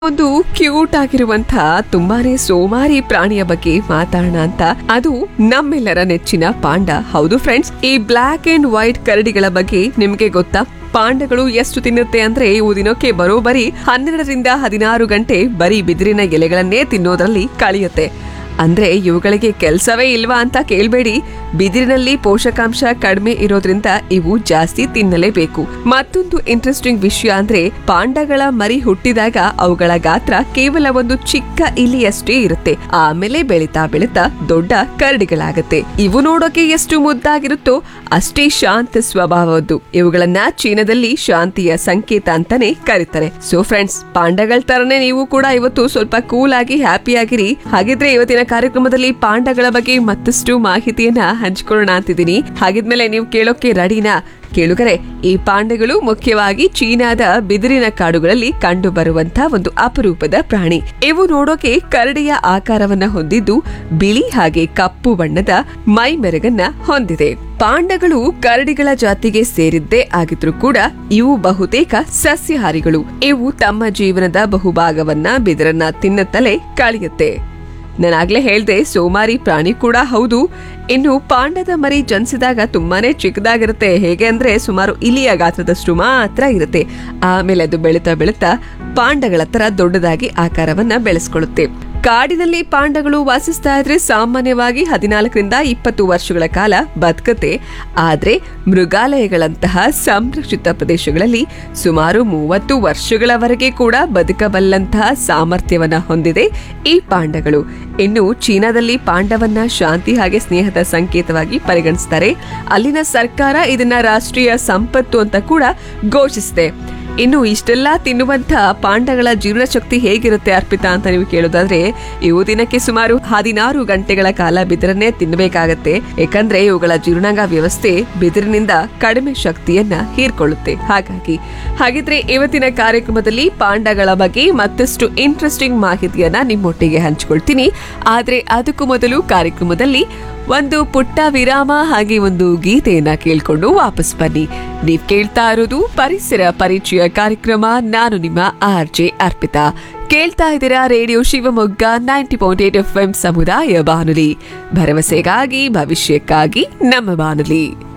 ಒಂದು ಕ್ಯೂಟ್ ಆಗಿರುವಂತಹ ತುಂಬಾನೇ ಸೋಮಾರಿ ಪ್ರಾಣಿಯ ಬಗ್ಗೆ ಮಾತಾಡೋಣ ಅಂತ ಅದು ನಮ್ಮೆಲ್ಲರ ನೆಚ್ಚಿನ ಪಾಂಡ ಹೌದು ಫ್ರೆಂಡ್ಸ್ ಈ ಬ್ಲಾಕ್ ಅಂಡ್ ವೈಟ್ ಕರಡಿಗಳ ಬಗ್ಗೆ ನಿಮ್ಗೆ ಗೊತ್ತಾ ಪಾಂಡಗಳು ಎಷ್ಟು ತಿನ್ನುತ್ತೆ ಅಂದ್ರೆ ಇವು ದಿನಕ್ಕೆ ಬರೋಬರಿ ಹನ್ನೆರಡರಿಂದ ಹದಿನಾರು ಗಂಟೆ ಬರೀ ಬಿದಿರಿನ ಎಲೆಗಳನ್ನೇ ತಿನ್ನೋದ್ರಲ್ಲಿ ಕಳೆಯುತ್ತೆ ಅಂದ್ರೆ ಇವುಗಳಿಗೆ ಕೆಲಸವೇ ಇಲ್ವಾ ಅಂತ ಕೇಳ್ಬೇಡಿ ಬಿದಿರಿನಲ್ಲಿ ಪೋಷಕಾಂಶ ಕಡಿಮೆ ಇರೋದ್ರಿಂದ ಇವು ಜಾಸ್ತಿ ತಿನ್ನಲೇಬೇಕು ಮತ್ತೊಂದು ಇಂಟ್ರೆಸ್ಟಿಂಗ್ ವಿಷಯ ಅಂದ್ರೆ ಪಾಂಡಗಳ ಮರಿ ಹುಟ್ಟಿದಾಗ ಅವುಗಳ ಗಾತ್ರ ಕೇವಲ ಒಂದು ಚಿಕ್ಕ ಇಲಿಯಷ್ಟೇ ಇರುತ್ತೆ ಆಮೇಲೆ ಬೆಳೀತಾ ಬೆಳೀತಾ ದೊಡ್ಡ ಕರಡಿಗಳಾಗತ್ತೆ ಇವು ನೋಡೋಕೆ ಎಷ್ಟು ಮುದ್ದಾಗಿರುತ್ತೋ ಅಷ್ಟೇ ಶಾಂತ ಸ್ವಭಾವದ್ದು ಇವುಗಳನ್ನ ಚೀನಾದಲ್ಲಿ ಶಾಂತಿಯ ಸಂಕೇತ ಅಂತಾನೆ ಕರೀತಾರೆ ಸೊ ಫ್ರೆಂಡ್ಸ್ ಪಾಂಡಗಳ ತರನೇ ನೀವು ಕೂಡ ಇವತ್ತು ಸ್ವಲ್ಪ ಕೂಲ್ ಆಗಿ ಹ್ಯಾಪಿ ಆಗಿರಿ ಹಾಗಿದ್ರೆ ಇವತ್ತಿನ ಕಾರ್ಯಕ್ರಮದಲ್ಲಿ ಪಾಂಡಗಳ ಬಗ್ಗೆ ಮತ್ತಷ್ಟು ಮಾಹಿತಿಯನ್ನ ಹಂಚ್ಕೊಳ್ಳೋಣ ಅಂತಿದ್ದೀನಿ ಹಾಗಿದ್ಮೇಲೆ ನೀವು ಕೇಳೋಕೆ ರೆಡಿನಾ ಕೇಳುಗರೆ ಈ ಪಾಂಡಗಳು ಮುಖ್ಯವಾಗಿ ಚೀನಾದ ಬಿದಿರಿನ ಕಾಡುಗಳಲ್ಲಿ ಕಂಡು ಬರುವಂತಹ ಒಂದು ಅಪರೂಪದ ಪ್ರಾಣಿ ಇವು ನೋಡೋಕೆ ಕರಡಿಯ ಆಕಾರವನ್ನ ಹೊಂದಿದ್ದು ಬಿಳಿ ಹಾಗೆ ಕಪ್ಪು ಬಣ್ಣದ ಮೈ ಮೆರಗನ್ನ ಹೊಂದಿದೆ ಪಾಂಡಗಳು ಕರಡಿಗಳ ಜಾತಿಗೆ ಸೇರಿದ್ದೇ ಆಗಿದ್ರೂ ಕೂಡ ಇವು ಬಹುತೇಕ ಸಸ್ಯಾಹಾರಿಗಳು ಇವು ತಮ್ಮ ಜೀವನದ ಬಹುಭಾಗವನ್ನ ಬಿದಿರನ್ನ ತಿನ್ನುತ್ತಲೇ ಕಳೆಯುತ್ತೆ ನಾನಾಗ್ಲೇ ಹೇಳ್ದೆ ಸೋಮಾರಿ ಪ್ರಾಣಿ ಕೂಡ ಹೌದು ಇನ್ನು ಪಾಂಡದ ಮರಿ ಜನಿಸಿದಾಗ ತುಂಬಾನೇ ಚಿಕ್ಕದಾಗಿರುತ್ತೆ ಹೇಗೆ ಅಂದ್ರೆ ಸುಮಾರು ಇಲಿಯ ಗಾತ್ರದಷ್ಟು ಮಾತ್ರ ಇರುತ್ತೆ ಆಮೇಲೆ ಅದು ಬೆಳೀತಾ ಬೆಳೀತಾ ಪಾಂಡಗಳ ತರ ದೊಡ್ಡದಾಗಿ ಆಕಾರವನ್ನ ಬೆಳೆಸ್ಕೊಳ್ಳುತ್ತೆ ಕಾಡಿನಲ್ಲಿ ಪಾಂಡಗಳು ವಾಸಿಸ್ತಾ ಇದ್ರೆ ಸಾಮಾನ್ಯವಾಗಿ ಹದಿನಾಲ್ಕರಿಂದ ಇಪ್ಪತ್ತು ವರ್ಷಗಳ ಕಾಲ ಬದುಕುತ್ತೆ ಆದ್ರೆ ಮೃಗಾಲಯಗಳಂತಹ ಸಂರಕ್ಷಿತ ಪ್ರದೇಶಗಳಲ್ಲಿ ಸುಮಾರು ಮೂವತ್ತು ವರ್ಷಗಳವರೆಗೆ ಕೂಡ ಬದುಕಬಲ್ಲಂತಹ ಸಾಮರ್ಥ್ಯವನ್ನ ಹೊಂದಿದೆ ಈ ಪಾಂಡಗಳು ಇನ್ನು ಚೀನಾದಲ್ಲಿ ಪಾಂಡವನ್ನ ಶಾಂತಿ ಹಾಗೆ ಸ್ನೇಹದ ಸಂಕೇತವಾಗಿ ಪರಿಗಣಿಸ್ತಾರೆ ಅಲ್ಲಿನ ಸರ್ಕಾರ ಇದನ್ನ ರಾಷ್ಟ್ರೀಯ ಸಂಪತ್ತು ಅಂತ ಕೂಡ ಘೋಷಿಸಿದೆ ಇನ್ನು ಇಷ್ಟೆಲ್ಲ ತಿನ್ನುವಂತ ಪಾಂಡಗಳ ಜೀವನ ಶಕ್ತಿ ಹೇಗಿರುತ್ತೆ ಅರ್ಪಿತಾ ಅಂತ ನೀವು ಕೇಳೋದಾದ್ರೆ ಇವು ದಿನಕ್ಕೆ ಸುಮಾರು ಹದಿನಾರು ಗಂಟೆಗಳ ಕಾಲ ಬಿದಿರನ್ನೇ ತಿನ್ನಬೇಕಾಗತ್ತೆ ಯಾಕಂದ್ರೆ ಇವುಗಳ ಜೀರ್ಣಾಂಗ ವ್ಯವಸ್ಥೆ ಬಿದಿರಿನಿಂದ ಕಡಿಮೆ ಶಕ್ತಿಯನ್ನ ಹೀರ್ಕೊಳ್ಳುತ್ತೆ ಹಾಗಾಗಿ ಹಾಗಿದ್ರೆ ಇವತ್ತಿನ ಕಾರ್ಯಕ್ರಮದಲ್ಲಿ ಪಾಂಡಗಳ ಬಗ್ಗೆ ಮತ್ತಷ್ಟು ಇಂಟ್ರೆಸ್ಟಿಂಗ್ ಮಾಹಿತಿಯನ್ನ ನಿಮ್ಮೊಟ್ಟಿಗೆ ಹಂಚ್ಕೊಳ್ತೀನಿ ಆದ್ರೆ ಅದಕ್ಕೂ ಮೊದಲು ಕಾರ್ಯಕ್ರಮದಲ್ಲಿ ಒಂದು ಪುಟ್ಟ ವಿರಾಮ ಹಾಗೆ ಒಂದು ಗೀತೆಯನ್ನ ಕೇಳ್ಕೊಂಡು ವಾಪಸ್ ಬನ್ನಿ ನೀವ್ ಕೇಳ್ತಾ ಇರೋದು ಪರಿಸರ ಪರಿಚಯ ಕಾರ್ಯಕ್ರಮ ನಾನು ನಿಮ್ಮ ಆರ್ ಜೆ ಅರ್ಪಿತಾ ಕೇಳ್ತಾ ಇದ್ದೀರಾ radio Shivamogga ninety point eight F M ಸಮುದಾಯ ಬಾನುಲಿ ಭರವಸೆಗಾಗಿ ಭವಿಷ್ಯಕ್ಕಾಗಿ ನಮ್ಮ ಬಾನುಲಿ